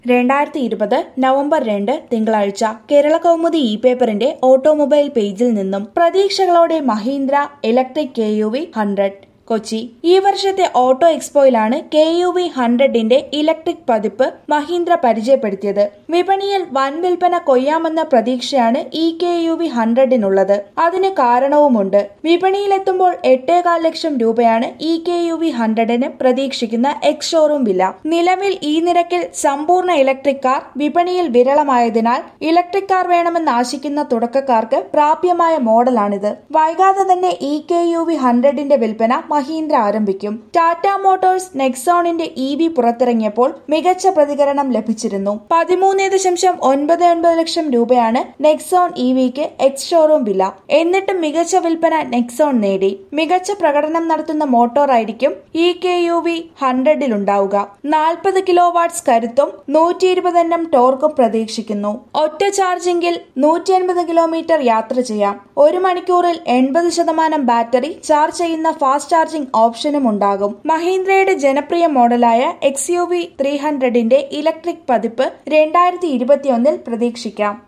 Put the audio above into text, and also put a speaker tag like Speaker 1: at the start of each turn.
Speaker 1: രണ്ടായിരത്തി ഇരുപത് നവംബർ രണ്ട് തിങ്കളാഴ്ച കേരള കൗമുദി ഇ പേപ്പറിന്റെ ഓട്ടോമൊബൈൽ പേജിൽ നിന്നും പ്രതീക്ഷകളോടെ Mahindra electric K U V hundred Kochi ഈ വർഷത്തെ ഓട്ടോ എക്സ്പോയിലാണ് കെ യു വി ഹൺഡ്രഡിന്റെ ഇലക്ട്രിക് പതിപ്പ് മഹീന്ദ്ര പരിചയപ്പെടുത്തിയത് വിപണിയിൽ വൻ വിൽപ്പന കൊയ്യാമെന്ന പ്രതീക്ഷയാണ് ഈ കെ യു വി ഹൺഡ്രഡിനുള്ളത് അതിന് കാരണവുമുണ്ട് വിപണിയിലെത്തുമ്പോൾ എട്ടേകാൽ ലക്ഷം രൂപയാണ് ഈ കെ യു വി ഹൺഡ്രഡിന് പ്രതീക്ഷിക്കുന്ന എക്സ് ഷോറൂം വില നിലവിൽ ഈ നിരക്കിൽ സമ്പൂർണ്ണ ഇലക്ട്രിക് കാർ വിപണിയിൽ വിരളമായതിനാൽ ഇലക്ട്രിക് കാർ വേണമെന്ന് ആശിക്കുന്ന തുടക്കക്കാർക്ക് പ്രാപ്യമായ മോഡലാണിത് വൈകാതെ തന്നെ ഈ കെ യു വി ഹൺഡ്രഡിന്റെ വിൽപ്പന മഹീന്ദ്ര ആരംഭിക്കും ടാറ്റ മോട്ടോഴ്സ് നെക്സോണിന്റെ ഇ വി പുറത്തിറങ്ങിയപ്പോൾ മികച്ച പ്രതികരണം ലഭിച്ചിരുന്നു പതിമൂന്ന് ദശാംശം ഒൻപത് ഒൻപത് ലക്ഷം രൂപയാണ് നെക്സോൺ ഇ വിക്ക് എക്സ് ഷോറൂം വില എന്നിട്ടും മികച്ച വിൽപ്പന നെക്സോൺ നേടി മികച്ച പ്രകടനം നടത്തുന്ന മോട്ടോർ ആയിരിക്കും ഇ കെ യു വി ഹൺഡ്രഡിൽ ഉണ്ടാവുക നാൽപ്പത് കിലോ വാട്ട്സ് കരുത്തും നൂറ്റി ഇരുപത് എണ്ണം ടോർക്കും പ്രതീക്ഷിക്കുന്നു ഒറ്റ ചാർജിംഗിൽ നൂറ്റി അൻപത് കിലോമീറ്റർ യാത്ര ചെയ്യാം ഒരു മണിക്കൂറിൽ എൺപത് ശതമാനം ബാറ്ററി ചാർജ് ചെയ്യുന്ന ഫാസ്റ്റ് ചാർജിംഗ് ഓപ്ഷനും ഉണ്ടാകും മഹീന്ദ്രയുടെ ജനപ്രിയ മോഡലായ എക്സ് യു വി ത്രീ ഹൺഡ്രഡിന്റെ ഇലക്ട്രിക് പതിപ്പ് രണ്ടായിരത്തി ഇരുപത്തിയൊന്നിൽ പ്രതീക്ഷിക്കാം